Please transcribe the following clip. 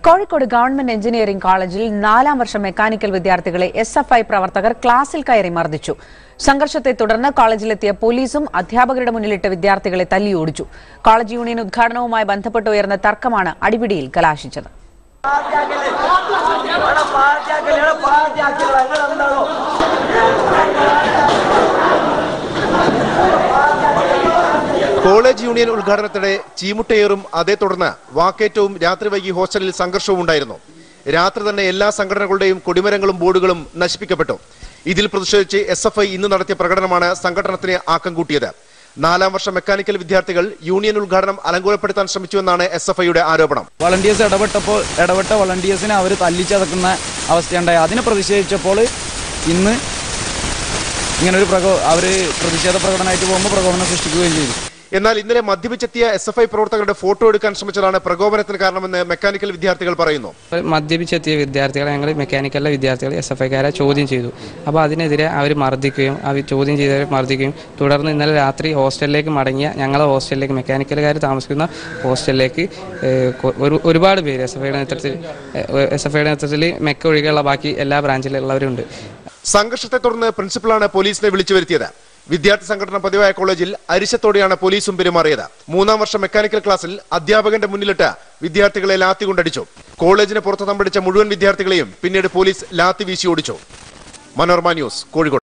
Kozhikode government engineering കോളേജിൽ നാലാം വർഷ മെക്കാനിക്കൽ വിദ്യാർത്ഥികളെ എസ് എഫ് ഐ പ്രവർത്തകർ ക്ലാസ്സിൽ കയറി മർദ്ദിച്ചു സംഘർഷത്തെ തുടർന്ന് കോളേജിലെത്തിയ പോലീസും അധ്യാപകരുടെ മുന്നിലിട്ട് വിദ്യാർത്ഥികളെ തല്ലിയോടിച്ചു കോളേജ് യൂണിയൻ ഉദ്ഘാടനവുമായി ബന്ധപ്പെട്ട് ഉയർന്ന തർക്കമാണ് അടിപിടിയിൽ കലാശിച്ചത് കോളേജ് യൂണിയൻ ഉദ്ഘാടനത്തിടെ ചീമുട്ടയേറും അതേ തുടർന്ന് വാക്കേറ്റവും രാത്രി വൈകി ഹോസ്റ്റലിൽ സംഘർഷവും ഉണ്ടായിരുന്നു രാത്രി തന്നെ എല്ലാ സംഘടനകളുടെയും കൊടിമരങ്ങളും ബോർഡുകളും നശിപ്പിക്കപ്പെട്ടു ഇതിൽ പ്രതിഷേധിച്ച് എസ് എഫ് ഐ ഇന്ന് നടത്തിയ പ്രകടനമാണ് സംഘടനത്തിന് ആക്കം കൂട്ടിയത് നാലാം വർഷ മെക്കാനിക്കൽ വിദ്യാർത്ഥികൾ യൂണിയൻ ഉദ്ഘാടനം അലങ്കോലപ്പെടുത്താൻ ശ്രമിച്ചുവെന്നാണ് എസ് എഫ് ഐയുടെ ആരോപണം വളണ്ടിയേഴ്സ് ഇടപെട്ടപ്പോൾ ഇടപെട്ട വളണ്ടിയേഴ്സിനെ അവർ തല്ലിച്ചതക്കുന്ന അവസ്ഥയുണ്ടായി അതിനെ പ്രതിഷേധിച്ചപ്പോൾ ഇന്ന് ഇങ്ങനൊരു പ്രകോ അവർ പ്രതിഷേധ പ്രകടനമായിട്ട് പോകുമ്പോൾ പ്രകോപനം സൃഷ്ടിക്കുകയും ചെയ്തു എന്നാൽ ഇന്നലെ മദ്യപിച്ചെത്തിയ എസ് എഫ് ഐ പ്രവർത്തകരുടെ ഫോട്ടോ എടുക്കാൻ ശ്രമിച്ചതാണ് പ്രകോപനത്തിന് കാരണമെന്ന് മെക്കാനിക്കൽ വിദ്യാർത്ഥികൾ പറയുന്നു മദ്യപിച്ചെത്തിയ വിദ്യാർത്ഥികളെ ഞങ്ങൾ മെക്കാനിക്കലിലെ വിദ്യാർത്ഥികൾ എസ് എഫ് ഐക്കാരെ ചോദ്യം ചെയ്തു അപ്പോൾ അതിനെതിരെ അവർ മർദ്ദിക്കുകയും അവർ ചോദ്യം ചെയ്തവരെ മർദ്ദിക്കുകയും തുടർന്ന് ഇന്നലെ രാത്രി ഹോസ്റ്റലിലേക്ക് മടങ്ങിയ ഞങ്ങളെ ഹോസ്റ്റലിലേക്ക് മെക്കാനിക്കലുകാർ താമസിക്കുന്ന ഹോസ്റ്റലിലേക്ക് ഏഹ്, കൊ- ഒരു ഒരുപാട് പേര് എസ് എഫ് ഐയുടെ നേതൃത്വത്തിൽ എസ് എഫ് ഐയുടെ നേതൃത്വത്തിൽ മെക്ക ഒഴികെയുള്ള ബാക്കി എല്ലാ ബ്രാഞ്ചിലുള്ളവരുണ്ട് സംഘർഷത്തെ തുടർന്ന് പ്രിൻസിപ്പളാണ് പോലീസിനെ വിളിച്ചു വരുത്തിയത് വിദ്യാർത്ഥി സംഘടന പതിവായ കോളേജിൽ അരിശത്തോടെയാണ് പോലീസും പെരുമാറിയത് മൂന്നാം വർഷ മെക്കാനിക്കൽ ക്ലാസ്സിൽ അധ്യാപകന്റെ മുന്നിലിട്ട് വിദ്യാർത്ഥികളെ ലാത്തി കൊണ്ടടിച്ചു കോളേജിന് പുറത്ത് തമ്പടിച്ച മുഴുവൻ വിദ്യാർത്ഥികളെയും പിന്നീട് പോലീസ് ലാത്തി വീശി ഓടിച്ചു മനോരമ ന്യൂസ് കോഴിക്കോട്